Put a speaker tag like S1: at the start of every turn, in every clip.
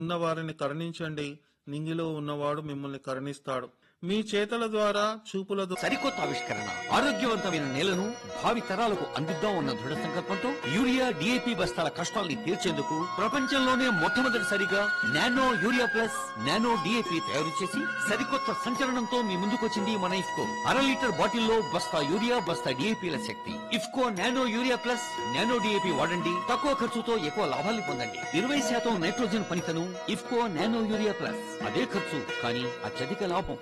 S1: ఉన్నవారిని కరుణించండి నింగిలో ఉన్నవాడు మిమ్మల్ని కరుణిస్తాడు మీ చేతల ద్వారా చూపుల ద్వారా
S2: సరికొత్త ఆవిష్కరణ ఆరోగ్యవంతమైన నేలను భావి తరాలకు అందిద్దాం అన్న దృఢ సంకల్పంతో యూరియా డిఏపి బస్తాల కష్టాల్ని తీర్చేందుకు ప్రపంచంలోనే మొట్టమొదటిసారిగా nano urea plus nano DAP తయారు చేసి సరికొత్త సంచలనంతో మీ ముందుకొచ్చింది మన ఇఫ్కో అర లీటర్ బాటిల్లో బస్తా యూరియా బస్తా డిఏపిల శక్తి IFFCO nano urea plus nano DAP వాడండి తక్కువ ఖర్చుతో ఎక్కువ లాభాలు పొందండి ఇరవై శాతం నైట్రోజన్ పనితనం ఇఫ్కో నానో యూరియా ప్లస్ అదే ఖర్చు కానీ అత్యధిక లాభం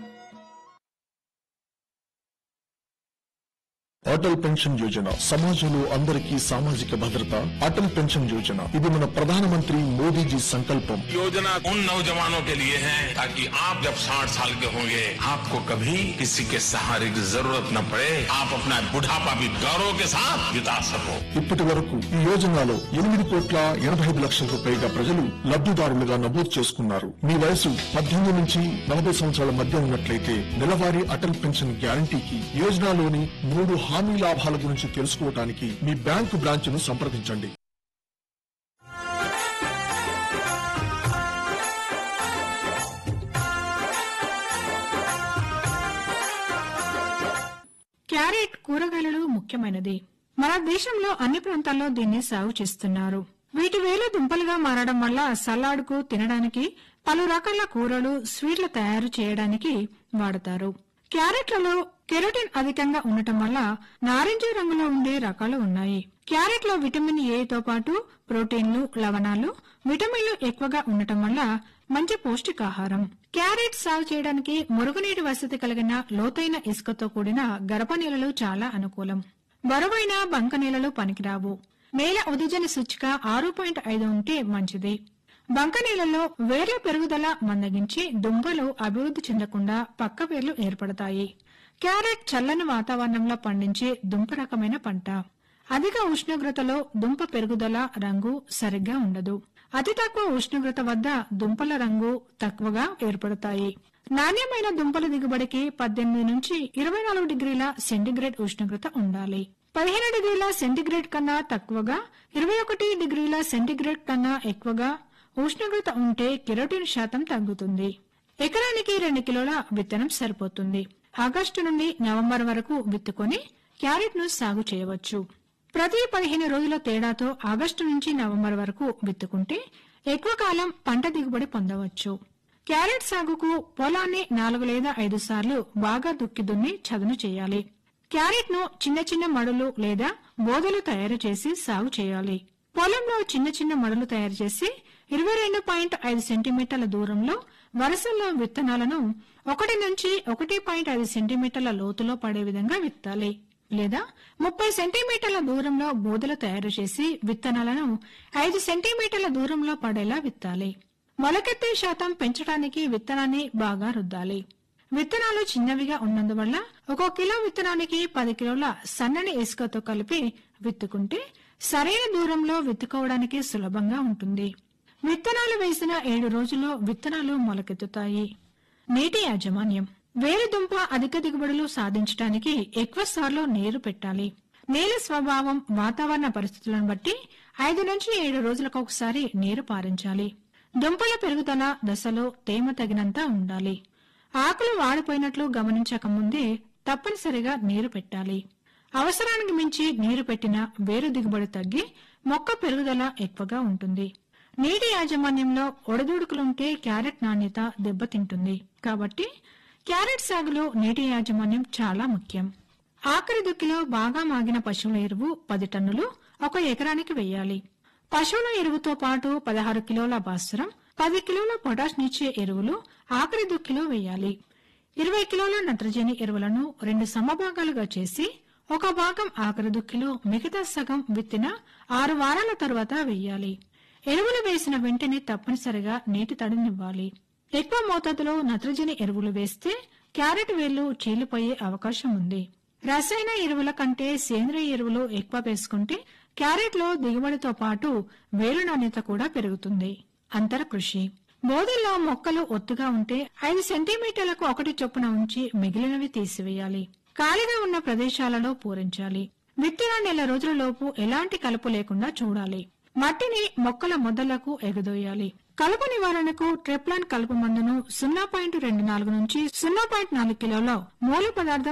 S3: అటల్ పెన్షన్ యోజన సమాజంలో అందరికీ సామాజిక భద్రత అటల్ పెన్షన్ యోజన ఇది మన ప్రధానమంత్రి మోదీజీ సంకల్పం
S4: योजना उन नौजवानों के लिए है ताकि आप जब 60 साल के होंगे आपको कभी किसी के सहारे की जरूरत न पड़े आप अपना बुढ़ापा भी गौरव के साथ बिता सको
S3: ఇప్పటి వరకు ఈ యోజనలో ఎనిమిది కోట్ల ఎనభై ఐదు లక్షలకు పైగా ప్రజలు లబ్ధిదారులుగా నమోదు చేసుకున్నారు మీ వయసు పద్దెనిమిది నుంచి నలభై సంవత్సరాల మధ్య ఉన్నట్లయితే నెలవారీ అటల్ పెన్షన్ గ్యారంటీకి యోజనలోని మూడు హామీ లాభాల గురించి తెలుసుకోవడానికి మీ బ్యాంకు బ్రాంచ్ను సంప్రదించండి
S5: క్యారెట్ కూరగాయలలో ముఖ్యమైనది మన దేశంలో అన్ని ప్రాంతాల్లో దీన్ని సాగు చేస్తున్నారు వీటి వేలు దుంపలుగా మారడం వల్ల సలాడ్కు తినడానికి పలు రకాల కూరలు స్వీట్లు తయారు చేయడానికి వాడతారు క్యారెట్లలో కెరోటిన్ అధికంగా ఉండటం వల్ల నారింజ రంగులో ఉండే రకాలు ఉన్నాయి క్యారెట్ లో విటమిన్ ఏ తో పాటు ప్రోటీన్లు లవణాలు విటమిన్లు ఎక్కువగా ఉండటం వల్ల మంచి పౌష్టికాహారం క్యారెట్ సాగు చేయడానికి మురుగునీటి వసతి కలిగిన లోతైన ఇసుకతో కూడిన గరప నేలలు చాలా అనుకూలం బరువైన బంక నేలలు పనికిరావు నేల ఉదిజన సూచిక ఆరు పాయింట్ ఐదు ఉంటే మంచిది బంక నేలలో వేర్ల పెరుగుదల మందగించి దుంపలు అభివృద్ధి చెందకుండా పక్క వేర్లు ఏర్పడతాయి క్యారెట్ చల్లని వాతావరణంలో పండించే దుంప రకమైన పంట అధిక ఉష్ణోగ్రతలో దుంప పెరుగుదల రంగు సరిగ్గా ఉండదు అతి తక్కువ ఉష్ణోగ్రత వద్ద దుంపల రంగు తక్కువగా ఏర్పడతాయి నాణ్యమైన దుంపల దిగుబడికి పద్దెనిమిది నుంచి ఇరవై నాలుగు డిగ్రీల సెంటీగ్రేడ్ ఉష్ణోగ్రత ఉండాలి పదిహేను డిగ్రీల సెంటీగ్రేడ్ కన్నా తక్కువగా ఇరవై ఒకటి డిగ్రీల సెంటీగ్రేడ్ కన్నా ఎక్కువగా ఉష్ణోగ్రత ఉంటే కెరోటిన్ శాతం తగ్గుతుంది ఎకరానికి రెండు కిలోల విత్తనం సరిపోతుంది ఆగస్టు నుండి నవంబర్ వరకు విత్తుకొని క్యారెట్ ను సాగు చేయవచ్చు ప్రతి పదిహేను రోజుల తేడాతో ఆగస్టు నుంచి నవంబర్ వరకు విత్తుకుంటే ఎక్కువ కాలం పంట దిగుబడి పొందవచ్చు క్యారెట్ సాగుకు పొలాన్ని నాలుగు లేదా ఐదు సార్లు బాగా దుక్కి దున్ని చదును చేయాలి క్యారెట్ ను చిన్న చిన్న మడులు లేదా బోదలు తయారు చేసి సాగు చేయాలి పొలంలో చిన్న చిన్న మడులు తయారు చేసి ఇరవై రెండు పాయింట్ ఐదు సెంటీమీటర్ల దూరంలో వరుసల్లో విత్తనాలను ఒకటి నుంచి ఒకటి పాయింట్ ఐదు సెంటీమీటర్ల లోతులో పడే విధంగా విత్తాలి లేదా ముప్పై సెంటీమీటర్ల దూరంలో బోదలు తయారు చేసి విత్తనాలను ఐదు సెంటీమీటర్ల దూరంలో పడేలా విత్తాలి మొలకెత్తే శాతం పెంచడానికి విత్తనాన్ని బాగా రుద్దాలి విత్తనాలు చిన్నవిగా ఉన్నందువల్ల ఒక కిలో విత్తనానికి పది కిలోల సన్నని ఇసుకతో కలిపి విత్తుకుంటే సరైన దూరంలో విత్తుకోవడానికి సులభంగా ఉంటుంది విత్తనాలు వేసిన ఏడు రోజుల్లో విత్తనాలు మొలకెత్తుతాయి నీటి యాజమాన్యం వేరుదుంప అధిక దిగుబడులు సాధించడానికి ఎక్కువ సార్లు నీరు పెట్టాలి నేల స్వభావం వాతావరణ పరిస్థితులను బట్టి ఐదు నుంచి ఏడు రోజులకు ఒకసారి నీరు పారించాలి దుంపల పెరుగుదల దశలో తేమ తగినంత ఉండాలి ఆకులు వాడిపోయినట్లు గమనించక ముందే తప్పనిసరిగా నీరు పెట్టాలి అవసరానికి మించి నీరు పెట్టిన వేరు దిగుబడి తగ్గి మొక్క పెరుగుదల ఎక్కువగా ఉంటుంది నీటి యాజమాన్యంలో ఒడదొడుకులుంటే క్యారెట్ నాణ్యత దెబ్బతింటుంది కాబట్టి క్యారెట్ సాగులో నీటి యాజమాన్యం చాలా ముఖ్యం ఆఖరి దుక్కిలో బాగా మాగిన పశువుల ఎరువు పది టన్నులు ఒక ఎకరానికి వెయ్యాలి పశువుల ఎరువుతో పాటు పదహారు కిలోల భాస్వరం పది కిలోల పొటాష్నిచ్చే ఎరువులు ఆఖరి దుక్కిలో వేయాలి ఇరవై కిలోల నత్రజని ఎరువులను రెండు సమభాగాలుగా చేసి ఒక భాగం ఆఖరి దుక్కిలో మిగతా సగం విత్తిన ఆరు వారాల తరువాత వెయ్యాలి ఎరువులు వేసిన వెంటనే తప్పనిసరిగా నీటి తడినివ్వాలి ఎక్కువ మోతాదులో నత్రజని ఎరువులు వేస్తే క్యారెట్ వేళ్లు చీలిపోయే అవకాశం ఉంది రసాయన ఎరువుల కంటే సేంద్రియ ఎరువులు ఎక్కువ వేసుకుంటే క్యారెట్ లో దిగుబడితో పాటు వేరు నాణ్యత కూడా పెరుగుతుంది అంతర కృషి బోధల్లో మొక్కలు ఒత్తుగా ఉంటే ఐదు సెంటీమీటర్లకు ఒకటి చొప్పున ఉంచి మిగిలినవి తీసివేయాలి ఖాళీగా ఉన్న ప్రదేశాలలో పూరించాలి విత్తిన నెల రోజులలోపు ఎలాంటి కలుపు లేకుండా చూడాలి మట్టిని మొక్కల మొదలకు ఎగదోయాలి కలుపు నివారణకు ట్రిప్లాన్ కలుపు మందును సున్నా పాయింట్ రెండు నాలుగు నుంచి సున్నా పాయింట్ నాలుగు కిలోల మూల పదార్థం